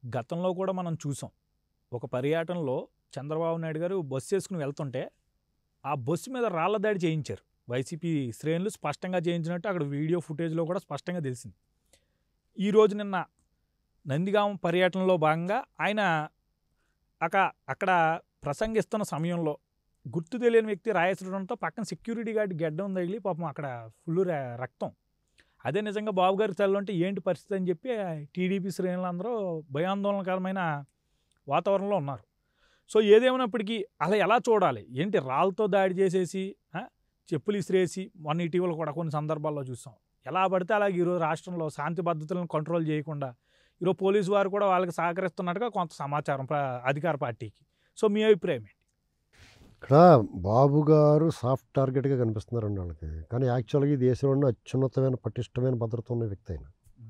గతంలో కూడా మనం చూసాం ఒక పర్యటనలో చంద్రబాబు నాయుడు గారు బస్సు వేసుకుని వెళ్తుంటే ఆ బస్సు మీద రాళ్ల దాడి చేయించారు వైసీపీ శ్రేణులు స్పష్టంగా చేయించినట్టు అక్కడ వీడియో ఫుటేజ్లో కూడా స్పష్టంగా తెలిసింది ఈరోజు నిన్న నందిగాం పర్యటనలో భాగంగా ఆయన అక అక్కడ ప్రసంగిస్తున్న సమయంలో గుర్తు తెలియని వ్యక్తి రాయేసడంతో పక్కన సెక్యూరిటీ గార్డ్ గెడ్డం తగిలి పాపం అక్కడ ఫుల్ రక్తం అదే నిజంగా బాబు గారికి తల్లుంటే ఏంటి పరిస్థితి అని చెప్పి టీడీపీ శ్రేణులందరూ భయాందోళనకరమైన వాతావరణంలో ఉన్నారు సో ఏదేమైనప్పటికీ అలా ఎలా చూడాలి ఏంటి రాళ్ళతో దాడి చేసేసి ఆ, చెప్పులు ఇసిరేసి మొన్న ఇటీవల కూడా కొన్ని సందర్భాల్లో చూసాం ఎలా పడితే అలాగే ఈరోజు రాష్ట్రంలో శాంతి భద్రతలను కంట్రోల్ చేయకుండా ఈరోజు పోలీసు వారు కూడా వాళ్ళకి సహకరిస్తున్నట్టుగా కొంత సమాచారం ప్ర- అధికార పార్టీకి సో మీ అభిప్రాయం ఏంటి ఇక్కడ బాబు గారు సాఫ్ట్ టార్గెట్గా కనిపిస్తున్నారండి వాళ్ళకి కానీ యాక్చువల్గా ఈ దేశంలో ఉన్న అత్యున్నతమైన పటిష్టమైన భద్రత ఉన్న వ్యక్తి ఆయన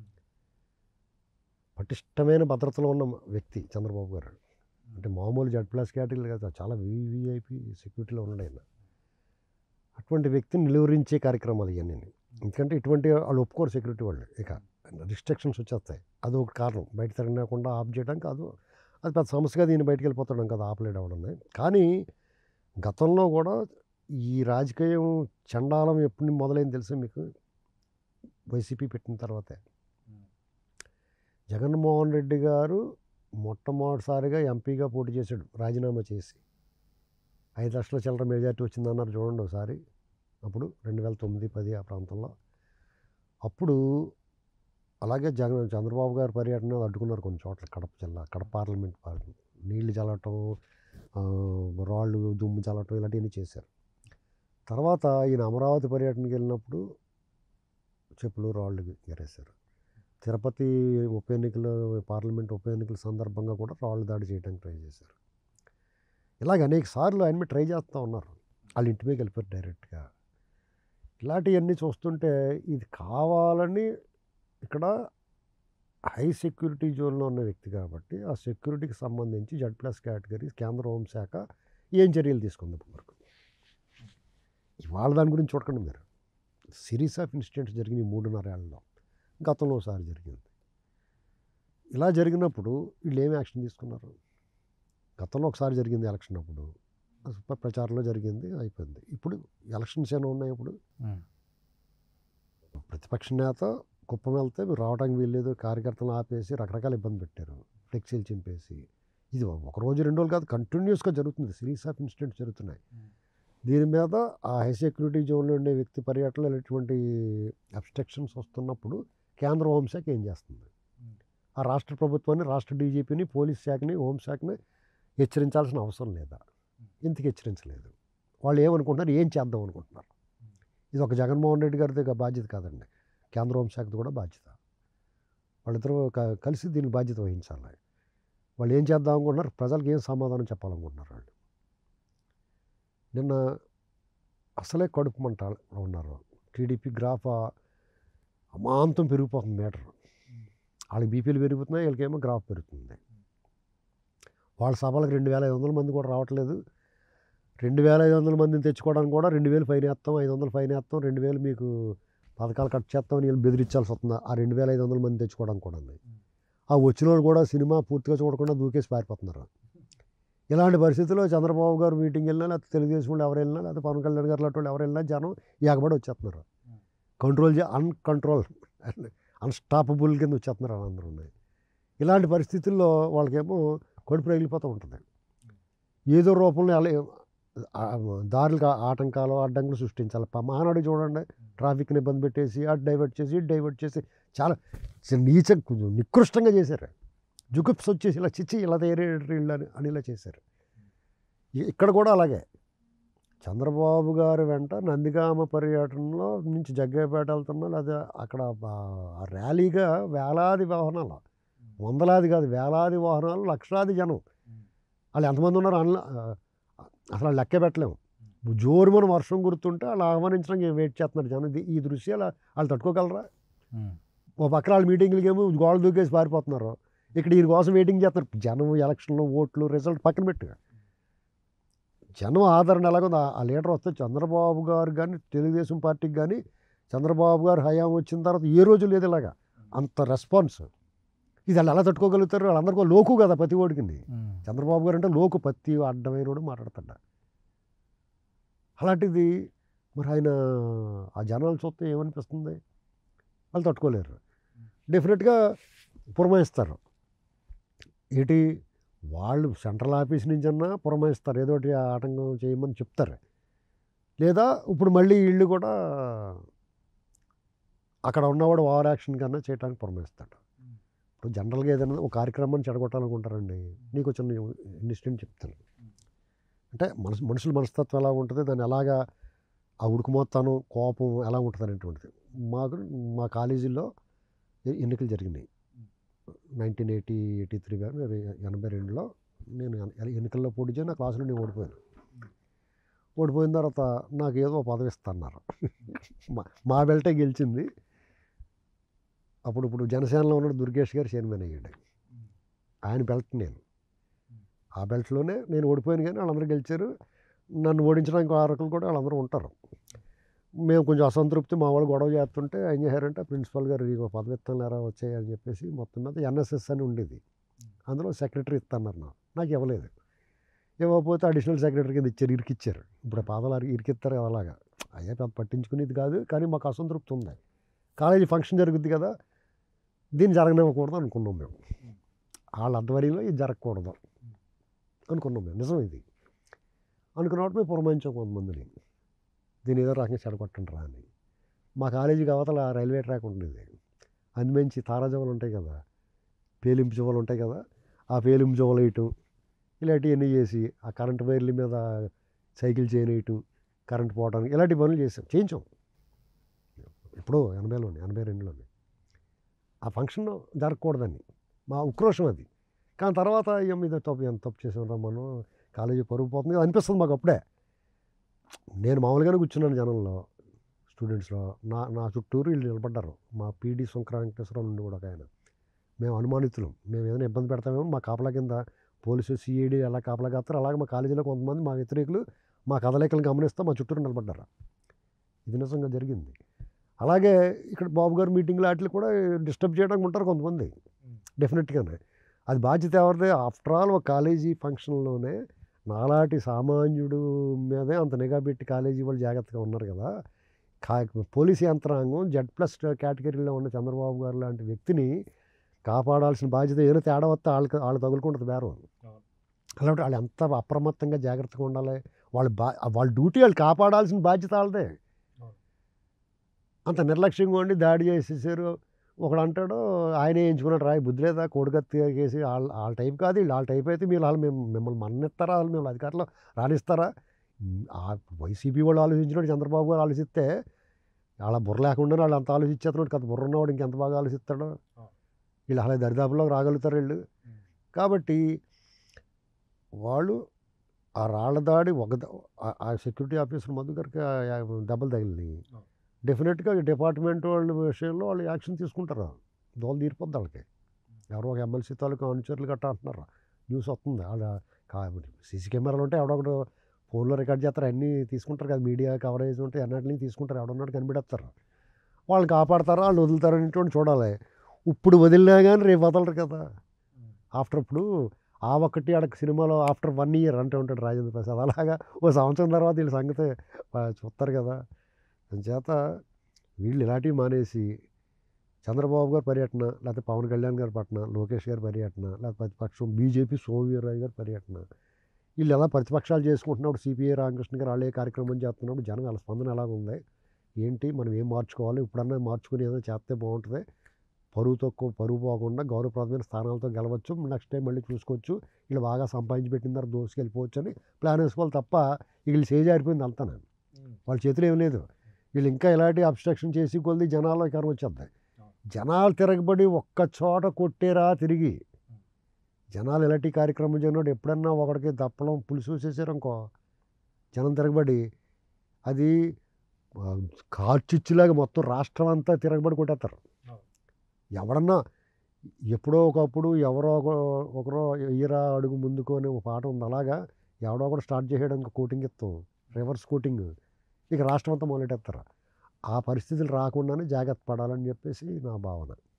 పటిష్టమైన భద్రతలో ఉన్న వ్యక్తి చంద్రబాబు గారు అంటే మామూలు జడ్ ప్లస్ కేటగిరీ కాదు చాలా వివిఐపి సెక్యూరిటీలో ఉన్నాడు ఆయన అటువంటి వ్యక్తిని నిలువరించే కార్యక్రమాలు ఇవన్నీ ఎందుకంటే ఇటువంటి వాళ్ళు ఒప్పుకోరు సెక్యూరిటీ వాళ్ళు ఇక రిస్ట్రిక్షన్స్ వచ్చేస్తాయి అది ఒక కారణం బయట తిరగకుండా ఆఫ్ చేయడానికి అది అది పెద్ద సమస్యగా దీన్ని బయటికి వెళ్ళిపోతాడు కదా ఆపలేడు అవడం కానీ గతంలో కూడా ఈ రాజకీయం చండాలం ఎప్పుడు మొదలైంది తెలుసా మీకు వైసీపీ పెట్టిన తర్వాతే జగన్మోహన్ రెడ్డి గారు మొట్టమొదటిసారిగా ఎంపీగా పోటీ చేశాడు రాజీనామా చేసి ఐదు లక్షల చిల్లర మెజార్టీ వచ్చిందన్నారు చూడండి ఒకసారి అప్పుడు రెండు వేల తొమ్మిది పది ఆ ప్రాంతంలో అప్పుడు అలాగే జగన్ చంద్రబాబు గారి పర్యటన అడ్డుకున్నారు కొన్ని చోట్ల కడప జిల్లా కడప పార్లమెంట్ పార్లమెంట్ నీళ్లు చల్లటం ఆ, రాళ్ళు దుమ్ము చల్లటం ఇలాంటివన్నీ చేశారు తర్వాత ఈయన అమరావతి పర్యటనకి వెళ్ళినప్పుడు చెప్పులు రాళ్ళు ఎగరేశారు తిరుపతి ఉప ఎన్నికల పార్లమెంట్ ఉప ఎన్నికల సందర్భంగా కూడా రాళ్ళు దాడి చేయడానికి ట్రై చేశారు ఇలాగ అనేక సార్లు ఆయన మీద ట్రై చేస్తూ ఉన్నారు వాళ్ళ ఇంటి మీద వెళ్ళిపోయారు డైరెక్ట్గా ఇలాంటివన్నీ చూస్తుంటే ఇది కావాలని ఇక్కడ హై సెక్యూరిటీ జోన్లో ఉన్న వ్యక్తి కాబట్టి ఆ సెక్యూరిటీకి సంబంధించి జడ్ ప్లస్ కేటగిరీ కేంద్ర హోంశాఖ ఏం చర్యలు తీసుకుంది ఇప్పటి వరకు ఇవాళ దాని గురించి చూడకండి మీరు సిరీస్ ఆఫ్ ఇన్సిడెంట్స్ జరిగినాయి మూడున్నర ఏళ్ళలో గతంలో ఒకసారి జరిగింది ఇలా జరిగినప్పుడు వీళ్ళు ఏం యాక్షన్ తీసుకున్నారు గతంలో ఒకసారి జరిగింది ఎలక్షన్ అప్పుడు ప్ర- ప్రచారంలో జరిగింది అయిపోయింది ఇప్పుడు ఎలక్షన్స్ ఏమైనా ఉన్నాయి ఇప్పుడు ప్రతిపక్ష నేత కుప్పం వెళ్తే మీరు రావడానికి వీల్లేదు కార్యకర్తలు ఆపేసి రకరకాల ఇబ్బంది పెట్టారు ఫ్లెక్సీలు చింపేసి ఇది ఒక రోజు రెండు రోజులు కాదు కంటిన్యూస్గా జరుగుతుంది సిరీస్ ఆఫ్ ఇన్సిడెంట్స్ జరుగుతున్నాయి దీని మీద ఆ హై సెక్యూరిటీ జోన్లో ఉండే వ్యక్తి పర్యటనలో ఇటువంటి అబ్స్ట్రక్షన్స్ వస్తున్నప్పుడు కేంద్ర హోంశాఖ ఏం చేస్తుంది ఆ రాష్ట్ర ప్రభుత్వాన్ని రాష్ట్ర డీజీపీని పోలీస్ శాఖని హోంశాఖని హెచ్చరించాల్సిన అవసరం లేదా ఇంతకు హెచ్చరించలేదు వాళ్ళు ఏమనుకుంటున్నారు ఏం చేద్దాం అనుకుంటున్నారు ఇది ఒక జగన్మోహన్ రెడ్డి గారిది ఒక బాధ్యత కాదండి కేంద్ర హోంశాఖది కూడా బాధ్యత వాళ్ళిద్దరూ క- కలిసి దీనికి బాధ్యత వహించాలి వాళ్ళు ఏం చేద్దాం అనుకుంటున్నారు ప్రజలకు ఏం సమాధానం చెప్పాలనుకుంటున్నారు వాళ్ళు నిన్న అసలే కడుపు మంట ఉన్నారు టీడీపీ గ్రాఫ్ అమాంతం పెరిగిపోతుంది మీటర్ వాళ్ళకి బీపీలు పెరుగుతున్నాయి వీళ్ళకేమో గ్రాఫ్ పెరుగుతుంది వాళ్ళ సభలకు రెండు వేల ఐదు వందల మంది కూడా రావట్లేదు రెండు వేల ఐదు వందల మందిని తెచ్చుకోవడానికి కూడా రెండు వేలు ఫైన్ వేస్తాం ఐదు వందలు ఫైన్ వేస్తాం రెండు వేలు మీకు పథకాలు కట్ చేస్తాం అని వీళ్ళు బెదిరించాల్సి వస్తుంది ఆ రెండు వేల ఐదు వందల మంది తెచ్చుకోవడానికి కూడా ఉంది ఆ వచ్చిన వాళ్ళు కూడా సినిమా పూర్తిగా చూడకుండా దూకేసి పారిపోతున్నారు ఇలాంటి పరిస్థితుల్లో చంద్రబాబు గారు మీటింగ్ వెళ్ళినా లేకపోతే తెలుగుదేశం వాళ్ళు ఎవరు వెళ్ళినా లేకపోతే పవన్ కళ్యాణ్ గారు లాంటి వాళ్ళు ఎవరు వెళ్ళినా జనం ఎగబడి వచ్చేస్తున్నారు కంట్రోల్ చే అన్కంట్రోల్ అన్స్టాపబుల్ కింద వచ్చేస్తున్నారు వాళ్ళందరూ ఉన్నాయి ఇలాంటి పరిస్థితుల్లో వాళ్ళకేమో కడుపు రగిలిపోతూ ఉంటుంది ఏదో రూపంలో అలా ఆ, దారులకు ఆటంకాలు అడ్డంకులు సృష్టించాలి ప- మహానాడు చూడండి ట్రాఫిక్ని ఇబ్బంది పెట్టేసి అటు డైవర్ట్ చేసి ఇటు డైవర్ట్ చేసి చాలా నీచ కొంచెం నికృష్టంగా చేశారు జుగుప్స్ వచ్చేసి ఇలా చిచ్చి ఇలా తయారు వీళ్ళు అని అని ఇలా చేశారు ఇ- ఇక్కడ కూడా అలాగే చంద్రబాబు గారి వెంట నందిగామ పర్యటనలో నుంచి జగ్గయ్యపేట వెళ్తున్నా లేదా అక్కడ ఆ ర్యాలీగా వేలాది వాహనాలు వందలాది కాదు వేలాది వాహనాలు లక్షలాది జనం వాళ్ళు ఎంతమంది ఉన్నారు అన్న అసలు వాళ్ళు లెక్క పెట్టలేము జోరు మన వర్షం గుర్తుంటే వాళ్ళు ఆహ్వానించడానికి వెయిట్ చేస్తున్నారు జనం ఇది- ఈ దృశ్యాలు వాళ్ళు తట్టుకోగలరా ఓ పక్కన వాళ్ళు మీటింగ్లకి ఏమో గోడ దూకేసి పారిపోతున్నారు ఇక్కడ ఈయన కోసం వెయిటింగ్ చేస్తున్నారు జనం ఎలక్షన్లో ఓట్లు రిజల్ట్ పక్కన పెట్టుగా జనం ఆదరణ ఎలాగుంది ఆ- ఆ లీడర్ వస్తే చంద్రబాబు గారు కానీ తెలుగుదేశం పార్టీకి కానీ చంద్రబాబు గారు హయాం వచ్చిన తర్వాత ఏ రోజు లేదు ఇలాగా అంత రెస్పాన్స్ ఇది వాళ్ళు ఎలా తట్టుకోగలుగుతారు వాళ్ళందరికీ లోకు కదా ప్రతి ఓడికి ఉమ్. చంద్రబాబు గారు అంటే లోకు పత్తి అడ్డమైనోడు మాట్లాడతాడ అలాంటిది మరి ఆయన ఆ జనాలు చూస్తే ఏమనిపిస్తుంది వాళ్ళు తట్టుకోలేరు డెఫినెట్గా పురమాయిస్తారు ఏంటి వాళ్ళు సెంట్రల్ ఆఫీస్ నుంచి అన్నా పురమాయిస్తారు ఏదో ఒకటి ఆటంకం చేయమని చెప్తారు లేదా ఇప్పుడు మళ్ళీ వీళ్ళు కూడా అక్కడ ఉన్నవాడు ఓవర్ యాక్షన్ కన్నా చేయడానికి పురమాయిస్తాడు ఇప్పుడు జనరల్గా ఏదైనా ఒక కార్యక్రమాన్ని చెడగొట్టాలనుకుంటారండి నీకు చిన్న ఇన్సిడెంట్ చెప్తాను అంటే మనసు మనుషుల మనస్తత్వం ఎలా ఉంటుంది దాన్ని ఎలాగా ఆ ఉడుకుమోత్తాను కోపం ఎలా ఉంటుంది అనేటువంటిది మాకు మా కాలేజీలో ఎ- ఎన్నికలు జరిగినాయి నైన్టీన్ ఎయిటీ ఎయిటీ త్రీ కానీ ఎనభై రెండులో నేను ఎన్- ఎన్నికల్లో పోటీ చేసి నా క్లాసులో నేను ఓడిపోయాను ఓడిపోయిన తర్వాత నాకు ఏదో పదవి ఇస్తున్నారు మా మా బెల్టే గెలిచింది అప్పుడు ఇప్పుడు జనసేనలో ఉన్న దుర్గేష్ గారు చైర్మన్ అయ్యాడు ఆయన బెల్ట్ నేను ఆ బెల్ట్లోనే నేను ఓడిపోయాను కానీ వాళ్ళందరూ గెలిచారు నన్ను ఓడించడానికి ఆరకులు కూడా వాళ్ళందరూ ఉంటారు మేము కొంచెం అసంతృప్తి మా వాళ్ళు గొడవ చేస్తుంటే ఏం చేశారంటే ప్రిన్సిపల్ గారు ఇగో పదవి ఇస్తాను ఎరా వచ్చాయి అని చెప్పేసి మొత్తం మీద ఎన్ఎస్ఎస్ అని ఉండేది అందులో సెక్రటరీ ఇస్తున్నారు నాకు నాకు ఇవ్వలేదు ఇవ్వకపోతే అడిషనల్ సెక్రటరీ కింద ఇచ్చారు ఇరికిచ్చారు ఇప్పుడు పాదాలు అరి- ఇరికిస్తారు కదా అలాగా అయ్యా పెద్ద పట్టించుకునేది కాదు కానీ మాకు అసంతృప్తి ఉంది కాలేజీ ఫంక్షన్ జరుగుద్ది కదా దీన్ని జరగనివ్వకూడదు అనుకున్నాం మేము వాళ్ళ ఆధ్వర్యంలో ఇది జరగకూడదు అనుకున్నాం మేము నిజం ఇది అనుకున్నప్పుడు మేము పురమాయించాం కొంతమందిని దీని ఏదో రకంగా చెడగొట్టండి రా అని మా కాలేజీకి అవతల రైల్వే ట్రాక్ ఉండేది అందుమించి తారాజవలు ఉంటాయి కదా పేలింపు జువలు ఉంటాయి కదా ఆ పేలింపు జువలు వేయటం ఇలాంటివన్నీ చేసి ఆ కరెంట్ వైర్ల మీద సైకిల్ చేయనేయటం కరెంట్ పోవడానికి ఇలాంటి పనులు చేసాం చేయించాం ఎప్పుడో ఎనభైలోని ఎనభై రెండులోని ఆ ఫంక్షన్ జరగకూడదని మా ఉక్రోషం అది కానీ తర్వాత ఏం మీద తప్పు ఎంత తప్పు చేసాం మనం కాలేజీ పరుగు పోతుంది కదా అనిపిస్తుంది మాకు అప్పుడే నేను మామూలుగానే కూర్చున్నాను జనంలో స్టూడెంట్స్లో నా నా చుట్టూరు వీళ్ళు నిలబడ్డారు మా పీడి వెంకటేశ్వరరావు నుండి కూడా ఒక ఆయన మేము అనుమానితులం మేము ఏదైనా ఇబ్బంది పెడతామేమో మా కాపలా కింద పోలీసు సిఐడి ఎలా కాపలా కాస్తారు అలాగే మా కాలేజీలో కొంతమంది మా వ్యతిరేకులు మా కదలికలను గమనిస్తూ మా చుట్టూరు నిలబడ్డారు ఇది నిజంగా జరిగింది అలాగే ఇక్కడ బాబు గారు మీటింగ్లు వాటిని కూడా డిస్టర్బ్ చేయడానికి ఉంటారు కొంతమంది డెఫినెట్గానే అది బాధ్యత ఎవరిదే ఆఫ్టర్ ఆల్ ఒక కాలేజీ ఫంక్షన్లోనే నాలాంటి సామాన్యుడు మీదే అంత నిఘా పెట్టి కాలేజీ వాళ్ళు జాగ్రత్తగా ఉన్నారు కదా కా పోలీస్ యంత్రాంగం జెడ్ ప్లస్ కేటగిరీలో ఉన్న చంద్రబాబు గారు లాంటి వ్యక్తిని కాపాడాల్సిన బాధ్యత ఏదైనా తేడా వస్తే వాళ్ళకి వాళ్ళు తగులుకుంటుంది బేరం అలాంటి వాళ్ళు ఎంత అప్రమత్తంగా జాగ్రత్తగా ఉండాలి వాళ్ళు బా వాళ్ళ డ్యూటీ వాళ్ళు కాపాడాల్సిన బాధ్యత వాళ్ళదే అంత నిర్లక్ష్యంగా ఉండి దాడి చేసేసారు ఒకడు అంటాడు ఆయనే ఎంచుకున్నాడు రాయి బుద్ధి లేదా కోడికత్తి కేసి వాళ్ళ వాళ్ళ టైప్ కాదు వీళ్ళు వాళ్ళ టైప్ అయితే మీరు వాళ్ళు మేము మిమ్మల్ని మన్నిస్తారా వాళ్ళు మేము అధికారంలో రాణిస్తారా ఉమ్, ఆ వైసీపీ వాళ్ళు ఆలోచించినట్టు చంద్రబాబు గారు ఆలోచిస్తే వాళ్ళ బుర్ర లేకుండా వాళ్ళు అంత ఆలోచించేస్తున్నాడు కదా బుర్ర ఉన్నవాడు ఇంకెంత బాగా ఆలోచిస్తాడు వీళ్ళు అలా దరిదాపులోకి రాగలుగుతారు వీళ్ళు కాబట్టి వాళ్ళు ఆ రాళ్ళ దాడి ఒక ద- ఆ- ఆ సెక్యూరిటీ ఆఫీసర్ మధు గారికి ఆ యా- దెబ్బలు తగిలినాయి అవును. డెఫినెట్గా డిపార్ట్మెంట్ వాళ్ళ విషయంలో వాళ్ళు యాక్షన్ తీసుకుంటారు దోలు తీరిపోద్ది వాళ్ళకి ఎవరో ఒక ఎమ్మెల్సీ తాలూకా అనుచరులు గట్టా అంటున్నారు న్యూస్ వస్తుంది వాళ్ళ సీసీ కెమెరాలు ఉంటే ఎవడొకడు ఫోన్లో రికార్డ్ చేస్తారు అన్నీ తీసుకుంటారు కదా మీడియా కవరేజ్ ఉంటే అన్నింటినీ తీసుకుంటారు ఎవడన్నాడు కనిపెడతారు వాళ్ళని కాపాడతారా వాళ్ళు వదులుతారు అనేటువంటి చూడాలి ఇప్పుడు వదిలినా కానీ రేపు వదలరు కదా ఆఫ్టర్ ఇప్పుడు ఆ ఒక్కటి ఆడ సినిమాలో ఆఫ్టర్ వన్ ఇయర్ అంటూ ఉంటాడు రాజేంద్ర ప్రసాద్ అలాగా ఓ సంవత్సరం తర్వాత వీళ్ళ సంగతి ఆ, చూస్తారు కదా చేత వీళ్ళు ఇలాంటివి మానేసి చంద్రబాబు గారి పర్యటన లేకపోతే పవన్ కళ్యాణ్ గారి పట్న లోకేష్ గారి పర్యటన లేకపోతే ప్రతిపక్షం బీజేపీ సోమవీర్రాజు గారి పర్యటన వీళ్ళు ఎలా ప్రతిపక్షాలు చేసుకుంటున్నప్పుడు సిపిఐ రామకృష్ణ గారు వాళ్ళే కార్యక్రమం చేస్తున్నప్పుడు జనం వాళ్ళ స్పందన ఎలాగ ఉంది ఏంటి మనం ఏం మార్చుకోవాలి ఇప్పుడన్నా మార్చుకుని ఏదో చేస్తే బాగుంటుంది పరువు తక్కువ పరువు పోకుండా గౌరవప్రదమైన స్థానాలతో గెలవచ్చు నెక్స్ట్ టైం మళ్ళీ చూసుకోవచ్చు వీళ్ళు బాగా సంపాదించి పెట్టిన తర్వాత దోసుకెళ్ళిపోవచ్చు అని ప్లాన్ వేసుకోవాలి తప్ప వీళ్ళు సేజ్ ఆరిపోయింది అంతా వాళ్ళ చేతిలో ఏం లేదు వీళ్ళు ఇంకా ఇలాంటి అబ్స్ట్రక్షన్ చేసి కొద్ది జనాల్లో కరం వచ్చేద్దాయి జనాలు తిరగబడి ఒక్క చోట కొట్టేరా తిరిగి జనాలు ఇలాంటి కార్యక్రమం జరిగినప్పుడు ఎప్పుడన్నా ఒకడికి దప్పడం పులుసు చేసారు అనుకో జనం తిరగబడి అది ఆ, కార్చిచ్చులాగా మొత్తం రాష్ట్రం అంతా తిరగబడి కొట్టేస్తారు ఎవడన్నా ఎప్పుడో ఒకప్పుడు ఎవరో ఒక- ఒకరో ఎయ్యరా అడుగు ముందుకు అనే ఒక పాట ఉంది అలాగా ఎవడో ఒకడు స్టార్ట్ చేయడానికి కోటింగ్ ఇస్తాం రివర్స్ కోటింగ్ ఇక రాష్ట్రం అంతా మొదలెట్టేస్తారు ఆ పరిస్థితులు రాకుండానే జాగ్రత్త పడాలని చెప్పేసి నా భావన